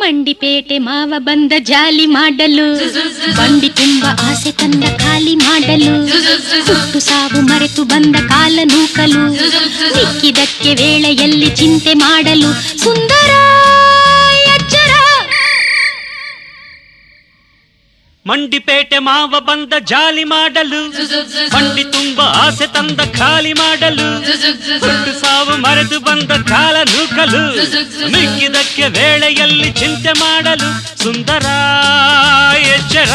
ಮಂಡಿಪೇಟೆ ಮಾವ ಬಂದ ಜಾಲಿ ಮಾಡಲು ಬಂಡಿ ತುಂಬ ಆಸೆ ತಂದ ಖಾಲಿ ಮಾಡಲು ಹುಟ್ಟು ಸಾವು ಮರೆತು ಬಂದ ಕಾಲ ನೂಕಲು ಮಿಕ್ಕಿದಕ್ಕೆ ವೇಳೆಯಲ್ಲಿ ಚಿಂತೆ ಮಾಡಲು ಸುಂದರ ಎಚ್ಚರ ಮಂಡಿಪೇಟೆ ಮಾವ ಬಂದ ಜಾಲಿ ಮಾಡಲು ಬಂಡಿ ತುಂಬ ಆಸೆ ತಂದ ಖಾಲಿ ಮಾಡಲು ಹುಟ್ಟು ಸಾವು ಮರೆತು ಬಂದ ಕಾಲ ನೂಕಲು ಮಿಕ್ಕಿದಕ್ಕೆ ವೇಳೆಯಲ್ಲಿ ಚಿಂತೆ ಮಾಡಲು ಸುಂದರ ಎಚ್ಚರ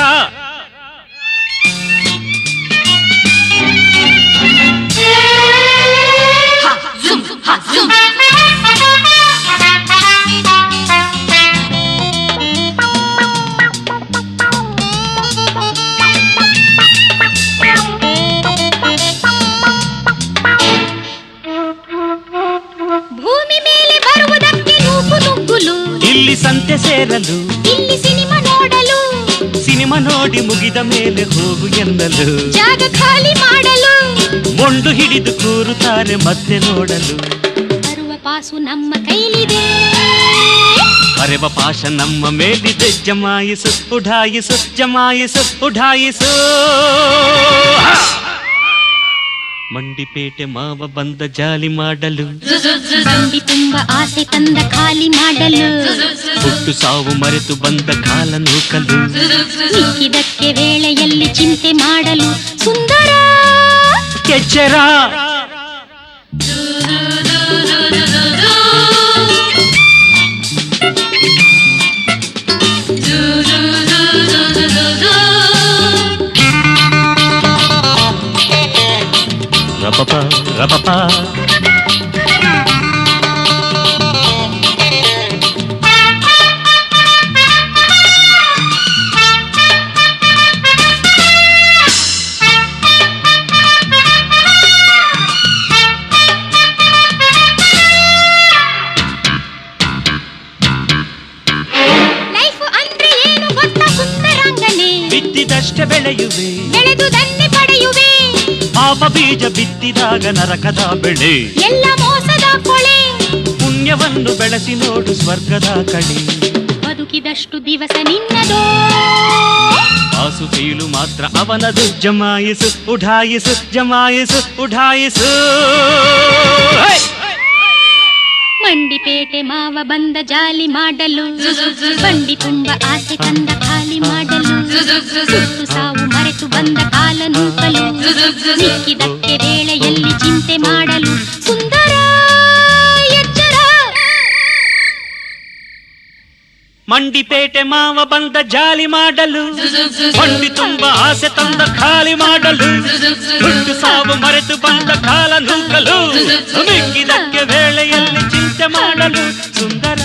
ಭೂಮಿ ಮೇಲೆ ಬರುವುದಕ್ಕೆ ನೂಕು ನುಗ್ಗುಲು ಇಲ್ಲಿ ಸಂತೆ ಸೇರಲು ಇಲ್ಲಿ ಸಿನಿಮಾ ನೋಡಲು ಸಿನಿಮಾ ನೋಡಿ ಮುಗಿದ ಮೇಲೆ ಹೋಗು ಎನ್ನಲು ಜಾಗ ಖಾಲಿ ಮಾಡಲು ಮೊಂಡು ಹಿಡಿದು ಕೂರುತ್ತಾರೆ ಮತ್ತೆ ನೋಡಲು ಬರುವ ಪಾಸು ನಮ್ಮ ಕೈಲಿದೆ ಅರೆವ ಪಾಶ ನಮ್ಮ ಮೇಲಿದೆ ಜಮಾಯಿಸು ಉಢಾಯಿಸು ಜಮಾಯಿಸು ಉಢಾಯಿಸು ಹಾ! ಮಂಡಿಪೇಟೆ ಮಾವ ಬಂದ ಜಾಲಿ ಮಾಡಲು ಬಂಡಿ ತುಂಬ ಆಸೆ ತಂದ ಖಾಲಿ ಮಾಡಲು ಹುಟ್ಟು ಸಾವು ಮರೆತು ಬಂದ ಕಾಲ ನೂಕಲು ಮಿಕ್ಕಿದಕ್ಕೆ ವೇಳೆಯಲ್ಲಿ ಚಿಂತೆ ಮಾಡಲು ಸುಂದರ ಎಚ್ಚರ ರಪಪ ರಪಪ ಲೈಫ್ ಅಂದ್ರೆ ಏನು ಗೊತ್ತಾ ಸುಂದರಾಂಗನೆ ಬಿತ್ತಿದಷ್ಟೇ ಬೆಳೆಯುವೆ ಬೆಳೆದುದನ್ನೇ ಪಡೆಯುವೆ ಪಾಪ ಬೀಜ ಬಿತ್ತಿದಾಗ ನರಕದ ಬೆಳೆ ಎಲ್ಲ ಮೋಸದ ಕೊಳೆ ಪುಣ್ಯವನ್ನು ಬೆಳೆಸಿ ನೋಡು ಸ್ವರ್ಗದ ಕಡೆ ಬದುಕಿದಷ್ಟು ದಿವಸ ನಿನ್ನದೋ ಆಸು ಕೀಲು ಮಾತ್ರ ಅವನದು ಜಮಾಯಿಸು ಉಢಾಯಿಸು ಜಮಾಯಿಸು ಉಢಾಯಿಸು ಹೇ! ಮಂಡಿಪೇಟೆ ಮಾವ ಬಂದ ಜಾಲಿ ಮಾಡಲು ಬಂಡಿ ತುಂಬ ಆಸೆ ತಂದ ಖಾಲಿ ಮಾಡಲು ಸುಟ್ಟು ಸಾವು ಮರೆತು ಬಂದ ಕಾಲ ನೂಕಲು ಮಿಕ್ಕಿದಕ್ಕೆ ವೇಳೆಯಲ್ಲಿ ಚಿಂತೆ ಮಾಡಲು ಸುಂದರ ಎಚ್ಚರ ಮಂಡಿಪೇಟೆ ಮಾವ ಬಂದ ಜಾಲಿ ಮಾಡಲು ಬಂಡಿ ತುಂಬ ಆಸೆ ತಂದ ಖಾಲಿ ಮಾಡಲು ದುಡ್ಡು ಸಾವು ಮರೆತು ಬಂದ ಕಾಲ ನೂಕಲು ಮಿಕ್ಕಿದಕ್ಕೆ ವೇಳೆಯಲ್ಲಿ ಚಿಂತೆ ಮಾಡಲು ಸುಂದರ